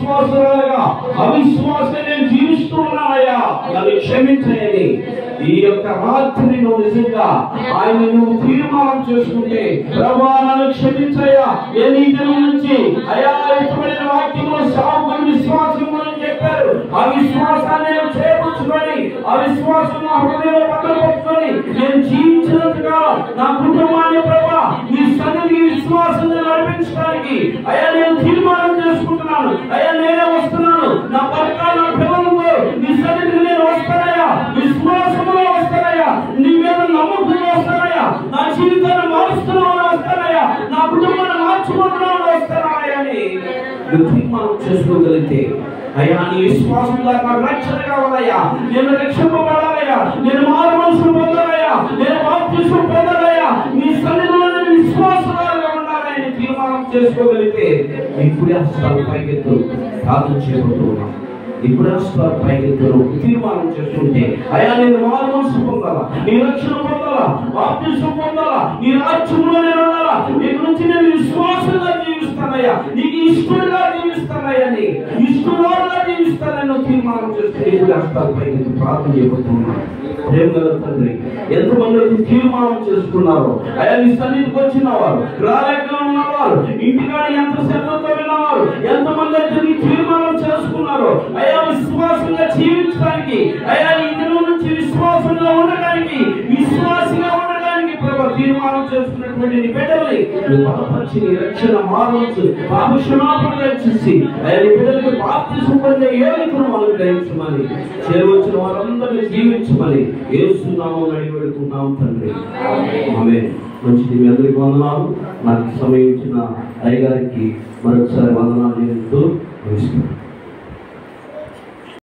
అవిశ్వాసాలుగా అవిశ్వాసం నేను జీవిస్తూ ఉన్నానయ్యా నన్ను క్షమించని ఈ యొక్క రాత్రి నువ్వు నిజంగా ఆయన నువ్వు తీర్మానం చేసుకుంటే ప్రభా నన్ను క్షమించయ్యా నేను ఈ దినం నుంచి అయా ఇష్టమైన వాక్యంలో సాగుని విశ్వాసం అని చెప్పారు ఆ విశ్వాసాన్ని నేను చేకూర్చుకొని ఆ విశ్వాసం నా హృదయంలో పక్కన నేను జీవించినంతగా నా కుటుంబాన్ని ప్రభా నీ సన్నిధి విశ్వాసంగా నడిపించడానికి అయ్యా నేను తీర్మానం చేసుకుంటున్నాను అయ్యా నేనే వస్తున్నాను నా భర్త నా పిల్లలతో నీ సన్నిధికి నేను వస్తానయ్యా విశ్వాసంలో వస్తానయ్యా నీ మీద నమ్మకంలో వస్తానయ్యా నా జీవితాన్ని మారుస్తున్నామని వస్తానయ్యా నా కుటుంబాన్ని మార్చుకుంటున్నామని వస్తానయ్యా అని నువ్వు తీర్మానం చేసుకోగలిగితే అయ్యా నీ విశ్వాసం ద్వారా నాకు రక్షణ కావాలయ్యా నేను రక్షింపబడాలయ్యా నేను మారు మనసు పొందాలయ్యా నేను బాప్తిసం పొందాలయ్యా నీ సన్నిధిలో నేను విశ్వాసంగా ఉండాలని తీర్మానం చేసుకోగలిగితే ఇప్పుడే హస్తాలు పైకెత్తు ప్రార్థన చేయబోతూ ఉన్నాం ఇప్పుడు హస్తాలు పైకెత్తు తీర్మానం చేసుకుంటే అయ్యా నేను మారు మనసు పొందాలా నీ రక్షణ పొందాలా బాప్తిసం పొందాలా నీ రాజ్యంలో నేను ఉండాలా నీ గురించి నేను విశ్వాసంగా జీవిస్తానయ్యా నీకు ఇష్టంగా జీవిస్తానయ్యా నీ ఇష్టంగా జీవిస్తానని నువ్వు తీర్మానం చేస్తే ఇప్పుడు హస్తాలు పైకెత్తు ప్రార్థన చేయబోతున్నాను ప్రేమ గల తండ్రి ఎంతమంది అయితే తీర్మానం చేసుకున్నారో అయ్యా నీ సన్నిధికి వచ్చిన వారు రాలేక ఉన్నవారు ఇంటికాడ ఎంత శ్రద్ధతో విన్నవారు ఎంతమంది అయితే నీ తీర్మానం చేసుకున్నారో అయ్యా విశ్వాసంగా జీవించడానికి అయ్యా ఈ దినం నుంచి విశ్వాసంగా ఉండడానికి విశ్వాసంగా ఉండడానికి ప్రభు తీర్మానం చేసుకున్నటువంటి నీ బిడ్డల్ని నువ్వు బలపరిచి నీ రక్షణ మారవచ్చు పాప క్షమాపణ దయచేసి అయ్యా నీ బిడ్డలకు బాప్తిసం పొందే ఏలికను మనం గ్రహించమని చేరవచ్చిన వారందరినీ జీవించమని ఏసునామం అడిగి పెడుతున్నాం తండ్రి ఆమె మంచిది మీ అందరికి వందనాలు నాకు సమయం ఇచ్చిన అయ్యగారికి మరొకసారి వందనాలు చేస్తూ నమస్కారం